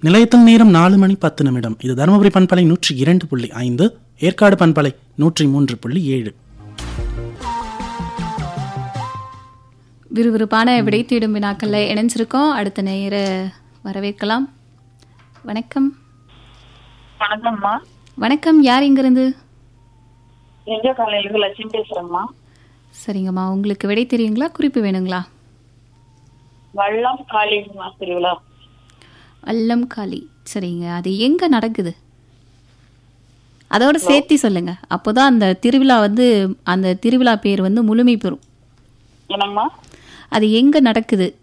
நிலையத்தில் நேரம் நாலு மணி பத்து நிமிடம் இது தருமபுரி பண்பலை நூற்றி இரண்டு புள்ளி ஐந்து ஏற்காடு பண்பலை நூற்றி மூன்று புள்ளி ஏழு விறுவிறுப்பான விடை தேடும் வினாக்கள்ல இணைஞ்சிருக்கோம் அடுத்த நேர வரவேற்கலாம் வணக்கம் வணக்கம்மா வணக்கம் யார் இங்கிருந்து எங்க காலையில லட்சுமி பேசுறேம்மா சரிங்கம்மா உங்களுக்கு விடை தெரியுங்களா குறிப்பு வேணுங்களா வள்ளம் காளியம்மா திருவிழா அல்லம் காளி சரிங்க அது எங்க நடக்குது அதோட சேர்த்தி சொல்லுங்க அப்போதான் அந்த திருவிழா வந்து அந்த திருவிழா பேர் வந்து முழுமை பெறும் என்னங்கம்மா அது எங்க நடக்குது